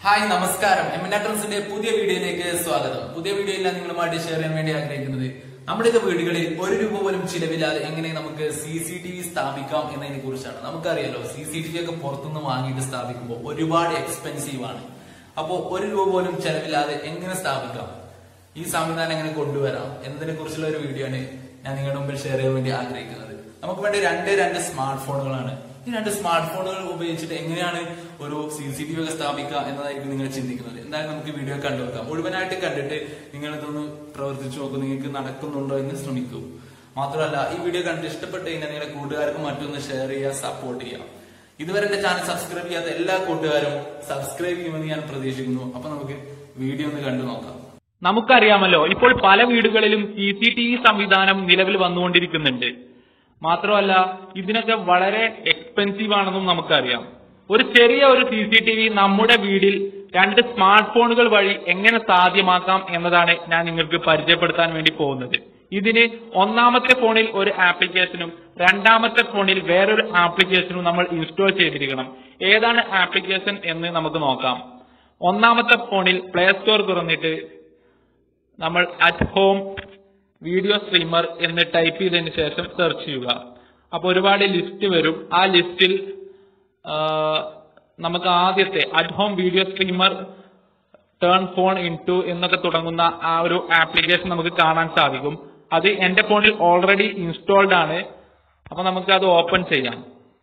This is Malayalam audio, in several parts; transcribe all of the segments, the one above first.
ഹായ് നമസ്കാരം എമിനാട്രൻസിന്റെ പുതിയ വീഡിയോയിലേക്ക് സ്വാഗതം പുതിയ വീഡിയോയിൽ ഞാൻ നിങ്ങളുമായിട്ട് ഷെയർ ചെയ്യാൻ വേണ്ടി ആഗ്രഹിക്കുന്നത് നമ്മുടെയൊക്കെ വീടുകളിൽ ഒരു രൂപ പോലും ചിലവില്ലാതെ എങ്ങനെ നമുക്ക് സി സി ടി വി സ്ഥാപിക്കാം എന്നതിനെ കുറിച്ചാണ് നമുക്കറിയാലോ സി സി ടി വി ഒക്കെ പുറത്തുനിന്ന് വാങ്ങിയിട്ട് സ്ഥാപിക്കുമ്പോൾ ഒരുപാട് എക്സ്പെൻസീവ് ആണ് അപ്പോൾ ഒരു രൂപ പോലും ചെലവില്ലാതെ എങ്ങനെ സ്ഥാപിക്കാം ഈ സംവിധാനം എങ്ങനെ കൊണ്ടുവരാം എന്നതിനെ കുറിച്ചുള്ള ഒരു വീഡിയോ ആണ് ഞാൻ നിങ്ങളുടെ മുമ്പിൽ ഷെയർ ചെയ്യാൻ വേണ്ടി ആഗ്രഹിക്കുന്നത് നമുക്ക് വേണ്ടി രണ്ട് രണ്ട് സ്മാർട്ട് ഫോണുകളാണ് ഈ രണ്ട് സ്മാർട്ട് ഫോണുകൾ ഉപയോഗിച്ചിട്ട് എങ്ങനെയാണ് ഒരു സി സി ടി വി ഒക്കെ സ്ഥാപിക്കുക എന്നതായിരിക്കും നിങ്ങൾ ചിന്തിക്കുന്നത് എന്തായാലും നമുക്ക് വീഡിയോ കണ്ടു നോക്കാം മുഴുവനായിട്ട് കണ്ടിട്ട് നിങ്ങൾ ഇതൊന്ന് പ്രവർത്തിച്ചു നോക്കൂ നിങ്ങൾക്ക് നടക്കുന്നുണ്ടോ എന്ന് ശ്രമിക്കൂ മാത്രമല്ല ഈ വീഡിയോ കണ്ട് ഇഷ്ടപ്പെട്ട് കഴിഞ്ഞാൽ നിങ്ങളുടെ കൂട്ടുകാർക്കും മറ്റൊന്ന് ഷെയർ ചെയ്യുക സപ്പോർട്ട് ചെയ്യുക ഇതുവരെ എന്റെ ചാനൽ സബ്സ്ക്രൈബ് ചെയ്യാത്ത എല്ലാ കൂട്ടുകാരും സബ്സ്ക്രൈബ് ചെയ്യുമെന്ന് ഞാൻ പ്രതീക്ഷിക്കുന്നു അപ്പൊ നമുക്ക് വീഡിയോ ഒന്ന് കണ്ടു നോക്കാം നമുക്കറിയാമല്ലോ ഇപ്പോൾ പല വീടുകളിലും സി സി ടി വി സംവിധാനം നിലവിൽ വന്നുകൊണ്ടിരിക്കുന്നുണ്ട് മാത്രമല്ല ഇതിനൊക്കെ വളരെ എക്സ്പെൻസീവ് ആണെന്നും നമുക്കറിയാം ഒരു ചെറിയ ഒരു സി സി ടി വി നമ്മുടെ വീടിൽ രണ്ട് സ്മാർട്ട് ഫോണുകൾ വഴി എങ്ങനെ സാധ്യമാക്കാം എന്നതാണ് ഞാൻ നിങ്ങൾക്ക് പരിചയപ്പെടുത്താൻ വേണ്ടി പോകുന്നത് ഇതിന് ഒന്നാമത്തെ ഫോണിൽ ഒരു ആപ്ലിക്കേഷനും രണ്ടാമത്തെ ഫോണിൽ വേറൊരു ആപ്ലിക്കേഷനും നമ്മൾ ഇൻസ്റ്റാൾ ചെയ്തിരിക്കണം ഏതാണ് ആപ്ലിക്കേഷൻ എന്ന് നമുക്ക് നോക്കാം ഒന്നാമത്തെ ഫോണിൽ പ്ലേ സ്റ്റോർ തുറന്നിട്ട് നമ്മൾ അറ്റ് ഹോം വീഡിയോ സ്ട്രീമർ എന്ന് ടൈപ്പ് ചെയ്തതിന് ശേഷം സെർച്ച് ചെയ്യുക അപ്പൊ ഒരുപാട് ലിസ്റ്റ് വരും ആ ലിസ്റ്റിൽ ആ, നമുക്ക് ആദ്യത്തെ at home video streamer turn phone into എന്നൊക്കെ തുടങ്ങുന്ന ആ ഒരു ആപ്ലിക്കേഷൻ നമുക്ക് കാണാൻ സാധിക്കും അത് എന്റെ ഫോണിൽ ഓൾറെഡി ഇൻസ്റ്റാൾഡ് ആണ് അപ്പൊ നമുക്ക് അത് ഓപ്പൺ ചെയ്യാം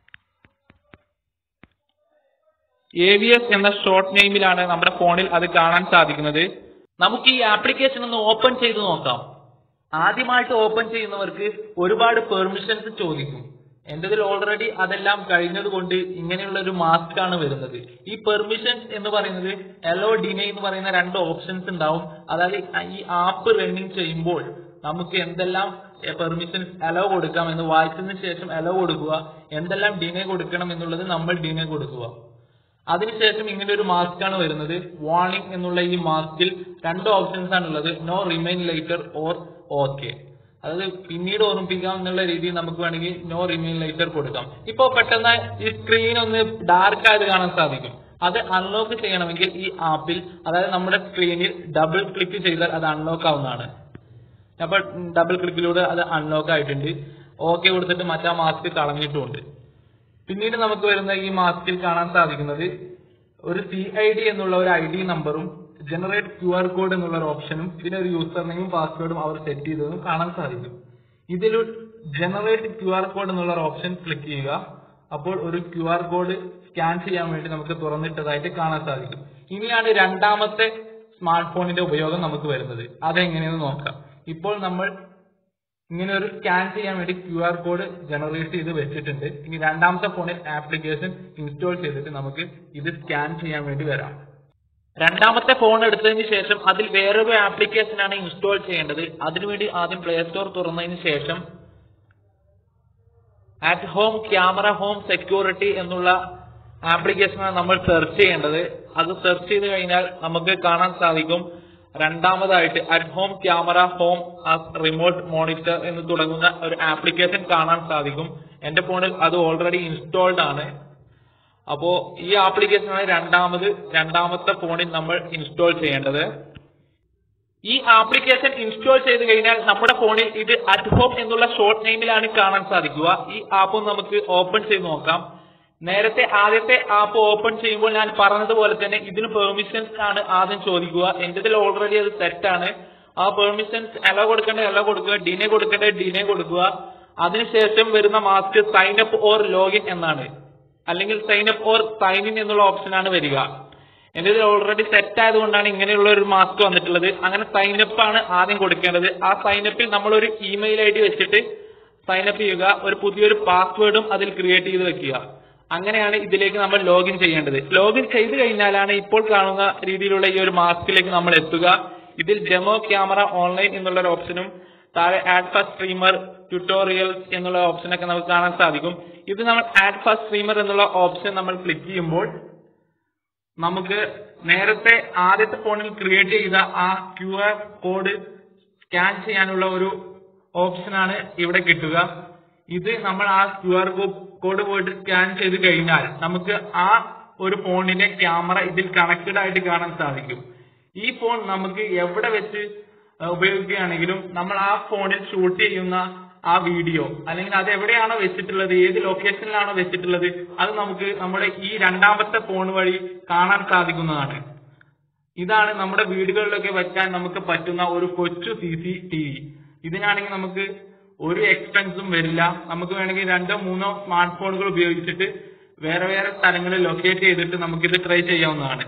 എ വി എസ് എന്ന ഷോർട്ട് നെയിമിലാണ് നമ്മുടെ ഫോണിൽ അത് കാണാൻ സാധിക്കുന്നത് നമുക്ക് ഈ ആപ്ലിക്കേഷൻ ഒന്ന് ഓപ്പൺ ചെയ്ത് നോക്കാം ആദ്യമായിട്ട് ഓപ്പൺ ചെയ്യുന്നവർക്ക് ഒരുപാട് പെർമിഷൻസ് ചോദിക്കും എന്റേതിൽ ഓൾറെഡി അതെല്ലാം കഴിഞ്ഞത് കൊണ്ട് ഇങ്ങനെയുള്ള ഒരു മാസ്ക് ആണ് വരുന്നത് ഈ പെർമിഷൻസ് എന്ന് പറയുന്നത് എലോ ഡിനേ എന്ന് പറയുന്ന രണ്ട് ഓപ്ഷൻസ് ഉണ്ടാവും അതായത് ഈ ആപ്പ് റണ്ണിങ് ചെയ്യുമ്പോൾ നമുക്ക് എന്തെല്ലാം പെർമിഷൻസ് അലോ കൊടുക്കാം എന്ന് വായിച്ചതിന് ശേഷം അലോ കൊടുക്കുക എന്തെല്ലാം ഡിനേ കൊടുക്കണം എന്നുള്ളത് നമ്മൾ ഡിനേ കൊടുക്കുക അതിനുശേഷം ഇങ്ങനെ ഒരു മാസ്ക് ആണ് വരുന്നത് വാർണിംഗ് എന്നുള്ള ഈ മാസ്കിൽ രണ്ട് ഓപ്ഷൻസ് ആണ് ഉള്ളത് no remind later or okay അതായത് പിന്നീട് ഓർമ്മിപ്പിക്കാം എന്നുള്ള രീതിയിൽ നമുക്ക് വേണമെങ്കിൽ നോ റിമൈൻ ലൈറ്റർ കൊടുക്കാം ഇപ്പൊ പെട്ടെന്ന് ഈ സ്ക്രീൻ ഒന്ന് ഡാർക്ക് ആയത് കാണാൻ സാധിക്കും അത് അൺലോക്ക് ചെയ്യണമെങ്കിൽ ഈ ആപ്പിൽ അതായത് നമ്മുടെ സ്ക്രീനിൽ ഡബിൾ ക്ലിക്ക് ചെയ്താൽ അത് അൺലോക്ക് ആവുന്നതാണ് അപ്പൊ ഡബിൾ ക്ലിക്കിലൂടെ അത് അൺലോക്ക് ആയിട്ടുണ്ട് ഓക്കെ കൊടുത്തിട്ട് മറ്റാ മാസ്ക് കളഞ്ഞിട്ടുമുണ്ട് പിന്നീട് നമുക്ക് വരുന്ന ഈ മാസ്കിൽ കാണാൻ സാധിക്കുന്നത് ഒരു സി ഐ ഡി എന്നുള്ള ഒരു ഐ ഡി നമ്പറും ജനറേറ്റ് ക്യു ആർ കോഡ് എന്നുള്ള ഒരു ഓപ്ഷനും പിന്നെ ഒരു യൂസർ നെയിമും പാസ്വേഡും അവർ സെറ്റ് ചെയ്തതും കാണാൻ സാധിക്കും ഇതിൽ ജനറേറ്റ് ക്യു ആർ കോഡ് എന്നുള്ള ഒരു ഓപ്ഷൻ ക്ലിക്ക് ചെയ്യുക അപ്പോൾ ഒരു ക്യു ആർ കോഡ് സ്കാൻ ചെയ്യാൻ വേണ്ടി നമുക്ക് തുറന്നിട്ടതായിട്ട് കാണാൻ സാധിക്കും ഇനിയാണ് രണ്ടാമത്തെ സ്മാർട്ട് ഫോണിന്റെ ഉപയോഗം നമുക്ക് വരുന്നത് അതെങ്ങനെയെന്ന് നോക്കാം ഇപ്പോൾ നമ്മൾ ഇങ്ങനെ ഒരു സ്കാൻ ചെയ്യാൻ വേണ്ടി ക്യു ആർ കോഡ് ജനറേറ്റ് ചെയ്ത് വെച്ചിട്ടുണ്ട് ഇനി രണ്ടാമത്തെ ഫോണിൽ ആപ്ലിക്കേഷൻ ഇൻസ്റ്റാൾ ചെയ്തിട്ട് നമുക്ക് ഇത് സ്കാൻ ചെയ്യാൻ വേണ്ടി വരാം രണ്ടാമത്തെ ഫോൺ എടുത്തതിന് ശേഷം അതിൽ വേറൊരു ആപ്ലിക്കേഷൻ ആണ് ഇൻസ്റ്റാൾ ചെയ്യേണ്ടത് അതിനുവേണ്ടി ആദ്യം പ്ലേ സ്റ്റോർ തുറന്നതിന് ശേഷം at home camera home security എന്നുള്ള ആപ്ലിക്കേഷനാണ് നമ്മൾ സെർച്ച് ചെയ്യേണ്ടത് അത് സെർച്ച് ചെയ്ത് കഴിഞ്ഞാൽ നമുക്ക് കാണാൻ സാധിക്കും രണ്ടാമതായിട്ട് at home camera home remote monitor എന്ന് തുടങ്ങുന്ന ഒരു ആപ്ലിക്കേഷൻ കാണാൻ സാധിക്കും എന്റെ ഫോണിൽ അത് ഓൾറെഡി ഇൻസ്റ്റാൾഡ് ആണ് അപ്പോ ഈ ആപ്ലിക്കേഷനാണ് രണ്ടാമത് രണ്ടാമത്തെ ഫോണിൽ നമ്മൾ ഇൻസ്റ്റാൾ ചെയ്യേണ്ടത് ഈ ആപ്ലിക്കേഷൻ ഇൻസ്റ്റാൾ ചെയ്ത് കഴിഞ്ഞാൽ നമ്മുടെ ഫോണിൽ ഇത് അറ്റ് ഹോം എന്നുള്ള ഷോർട്ട് നെയിമിലാണ് കാണാൻ സാധിക്കുക ഈ ആപ്പ് നമുക്ക് ഓപ്പൺ ചെയ്ത് നോക്കാം നേരത്തെ ആദ്യത്തെ ആപ്പ് ഓപ്പൺ ചെയ്യുമ്പോൾ ഞാൻ പറഞ്ഞതുപോലെ തന്നെ ഇതിന് പെർമിഷൻസ് ആണ് ആദ്യം ചോദിക്കുക എന്റേതിൽ ഓൾറെഡി അത് സെറ്റ് ആണ് ആ പെർമിഷൻസ് എലോ കൊടുക്കേണ്ടത് എലോ കൊടുക്കുക ഡിനെ കൊടുക്കേണ്ടത് ഡിനെ കൊടുക്കുക അതിനുശേഷം വരുന്ന mask sign up or login എന്നാണ് അല്ലെങ്കിൽ sign up or sign in എന്നുള്ള ഓപ്ഷനാണ് വരിക എന്റെ ഓൾറെഡി സെറ്റ് ആയതുകൊണ്ടാണ് ഇങ്ങനെയുള്ള ഒരു മാസ്ക് വന്നിട്ടുള്ളത് അങ്ങനെ സൈൻ അപ്പ് ആണ് ആദ്യം കൊടുക്കേണ്ടത് ആ സൈൻ അപ്പിൽ നമ്മൾ ഒരു ഇമെയിൽ ഐ ഡി വെച്ചിട്ട് സൈൻ അപ്പ് ചെയ്യുക ഒരു പുതിയൊരു പാസ്വേഡും അതിൽ ക്രിയേറ്റ് ചെയ്ത് വെക്കുക അങ്ങനെയാണ് ഇതിലേക്ക് നമ്മൾ ലോഗിൻ ചെയ്യേണ്ടത് ലോഗിൻ ചെയ്ത് കഴിഞ്ഞാലാണ് ഇപ്പോൾ കാണുന്ന രീതിയിലുള്ള ഈ ഒരു മാസ്കിലേക്ക് നമ്മൾ എത്തുക ഇതിൽ ഡെമോ ക്യാമറ ഓൺലൈൻ എന്നുള്ള ഒരു ഓപ്ഷനും താഴെ ആഡ് ഫസ്റ്റ് സ്ട്രീമർ ട്യൂട്ടോറിയൽസ് എന്നുള്ള ഓപ്ഷനൊക്കെ നമുക്ക് കാണാൻ സാധിക്കും ഇത് നമ്മൾ ആഡ് ഫസ്റ്റ് സ്ട്രീമർ എന്നുള്ള ഓപ്ഷൻ നമ്മൾ ക്ലിക്ക് ചെയ്യുമ്പോൾ നമുക്ക് നേരത്തെ ആദ്യത്തെ ഫോണിൽ ക്രിയേറ്റ് ചെയ്ത ആ ക്യു ആർ കോഡ് സ്കാൻ ചെയ്യാനുള്ള ഒരു ഓപ്ഷനാണ് ഇവിടെ കിട്ടുക ഇത് നമ്മൾ ആ ക്യു ആർ കോഡ് പോയിട്ട് സ്കാൻ ചെയ്ത് കഴിഞ്ഞാൽ നമുക്ക് ആ ഒരു ഫോണിന്റെ ക്യാമറ ഇതിൽ കണക്റ്റഡ് ആയിട്ട് കാണാൻ സാധിക്കും ഈ ഫോൺ നമുക്ക് എവിടെ വെച്ച് ഏഹ്, ഉപയോഗിക്കുകയാണെങ്കിലും നമ്മൾ ആ ഫോണിൽ ഷൂട്ട് ചെയ്യുന്ന ആ വീഡിയോ അല്ലെങ്കിൽ അത് എവിടെയാണോ വെച്ചിട്ടുള്ളത് ഏത് ലൊക്കേഷനിലാണോ വെച്ചിട്ടുള്ളത് അത് നമുക്ക് നമ്മുടെ ഈ രണ്ടാമത്തെ ഫോൺ വഴി കാണാൻ സാധിക്കുന്നതാണ് ഇതാണ് നമ്മുടെ വീടുകളിലൊക്കെ വെക്കാൻ നമുക്ക് പറ്റുന്ന ഒരു കൊച്ചു സി സി ടി വി ഇതിനാണെങ്കിൽ നമുക്ക് ഒരു എക്സ്പെൻസും വരില്ല നമുക്ക് വേണമെങ്കിൽ രണ്ടോ മൂന്നോ സ്മാർട്ട് ഫോണുകൾ ഉപയോഗിച്ചിട്ട് വേറെ വേറെ സ്ഥലങ്ങളിൽ ലൊക്കേറ്റ് ചെയ്തിട്ട് നമുക്കിത് ട്രൈ ചെയ്യാവുന്നതാണ്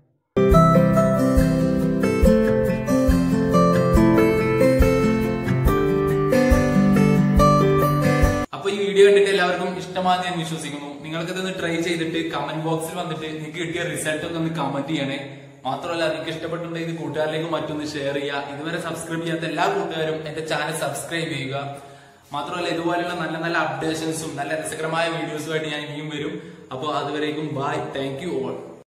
അപ്പൊ ഈ വീഡിയോ കണ്ടിട്ട് എല്ലാവർക്കും ഇഷ്ടമാണെന്ന് ഞാൻ വിശ്വസിക്കുന്നു നിങ്ങൾക്ക് ഇതൊന്ന് ട്രൈ ചെയ്തിട്ട് കമന്റ് ബോക്സിൽ വന്നിട്ട് നിങ്ങൾക്ക് കിട്ടിയ റിസൾട്ട് ഒക്കെ ഒന്ന് കമന്റ് ചെയ്യണേ മാത്രമല്ല നിങ്ങൾക്ക് ഇഷ്ടപ്പെട്ടിട്ടുണ്ടെങ്കിൽ ഇത് കൂട്ടുകാരിലേക്ക് മറ്റൊന്ന് ഷെയർ ചെയ്യുക ഇതുവരെ സബ്സ്ക്രൈബ് ചെയ്യാത്ത എല്ലാ കൂട്ടുകാരും എന്റെ ചാനൽ സബ്സ്ക്രൈബ് ചെയ്യുക മാത്രമല്ല ഇതുപോലെയുള്ള നല്ല നല്ല അപ്ഡേഷൻസും നല്ല രസകരമായ വീഡിയോസുമായിട്ട് ഞാൻ ഇനിയും വരും അപ്പോൾ അതുവരേക്കും ബൈ താങ്ക് യു ഓൾ